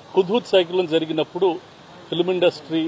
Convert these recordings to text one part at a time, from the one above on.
హుద్హుద్ cyclone జరిగినప్పుడు film industry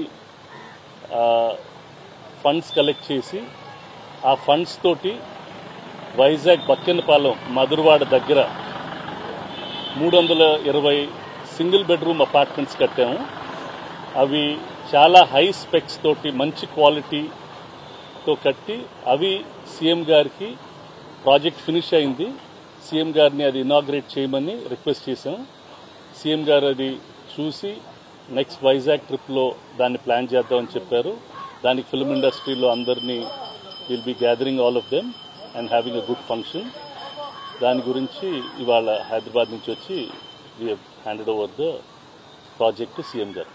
funds collect చేసి ఆ ఫండ్స్ తోటి వైజాగ్ బక్కెనపాలెం మధురవాడ దగ్గర మూడు వందల ఇరవై సింగిల్ బెడ్రూమ్ అపార్ట్మెంట్స్ కట్టాము అవి చాలా హై స్పెక్స్ తోటి మంచి క్వాలిటీతో కట్టి అవి సీఎం గారికి ప్రాజెక్ట్ ఫినిష్ అయింది సీఎం గారిని అది ఇనాగ్రేట్ చేయమని రిక్వెస్ట్ చేశాం సీఎం గారు అది చూసి నెక్స్ట్ వైజాగ్ ట్రిప్లో దాన్ని ప్లాన్ చేద్దామని చెప్పారు దానికి ఫిల్మ్ ఇండస్ట్రీలో అందరినీ will be gathering all of them and having a good function దాని గురించి ఇవాళ హైదరాబాద్ నుంచి వచ్చి we handed over the project CM గారు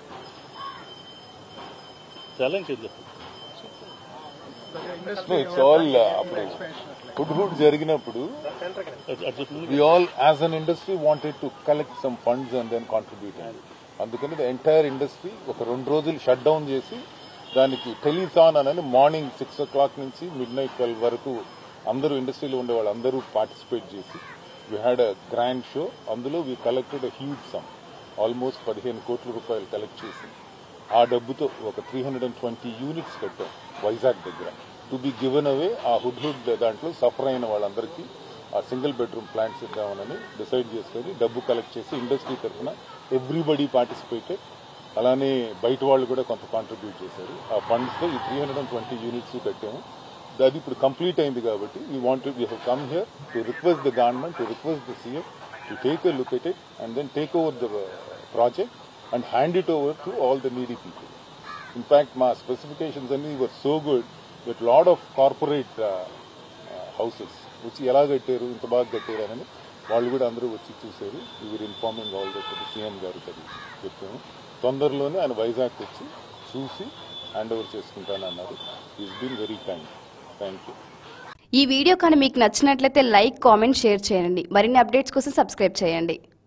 చాలా ఇంకేం చెప్పండి ఇట్స్ ఆల్ అప్పుడు హుడ్ హుడ్ జరిగినప్పుడు అది- అది చెప్పండి we all as an industry wanted to collect some funds and then contribute అందుకని ద ఎంటైర్ ఇండస్ట్రీ ఒక రెండు రోజులు షట్ డౌన్ చేసి దానికి టెలిథాన్ అని మార్నింగ్ సిక్స్ ఓ క్లాక్ నుంచి మిడ్ నైట్ ట్వెల్వ్ వరకు అందరూ ఇండస్ట్రీలో ఉండే వాళ్ళు అందరూ పార్టిసిపేట్ చేసి we had a grand show అందులో we collected a huge sum almost పదిహేను కోట్ల రూపాయలు కలెక్ట్ చేసి ఆ డబ్బుతో ఒక three hundred and twenty units కట్టాం వైజాగ్ దగ్గర టు బి గివెన్ అవే ఆ హుడ్ హుడ్ దాంట్లో సఫర్ అయిన వాళ్ళందరికీ ఆ సింగిల్ బెడ్రూమ్ ప్లాంట్స్ ఇద్దామని డిసైడ్ చేసుకొని డబ్బు కలెక్ట్ చేసి ఇండస్ట్రీ తరఫున ఎవ్రీబడి పార్టిసిపేటెడ్ అలానే బయట వాళ్ళు కూడా కొంత కాంట్రిబ్యూట్ చేశారు ఆ ఫండ్స్ తో ఈ three hundred and twenty units కట్టాము అది ఇప్పుడు కంప్లీట్ అయింది కాబట్టి we want we have come here to request the government to request the CM to take a look at it and then take over the project and hand it over to all the needy people in fact మా specifications అన్ని were so good with lot of corporate houses వచ్చి ఎలా కట్టారు ఇంత బాగా కట్టారు అని వాళ్ళు కూడా అందరూ వచ్చి చూశారు we are informing all the CM గారు అది చెప్పాము తొందరలోనే ఆయన వైజాగ్ వచ్చి చూసి హ్యాండ్ ఓవర్ చేసుకుంటానన్నారు is been very kind thank you ఈ వీడియో కానీ మీకు నచ్చినట్లయితే లైక్ కామెంట్ షేర్ చేయండి మరిన్ని అప్డేట్స్ కోసం సబ్స్క్రైబ్ చేయండి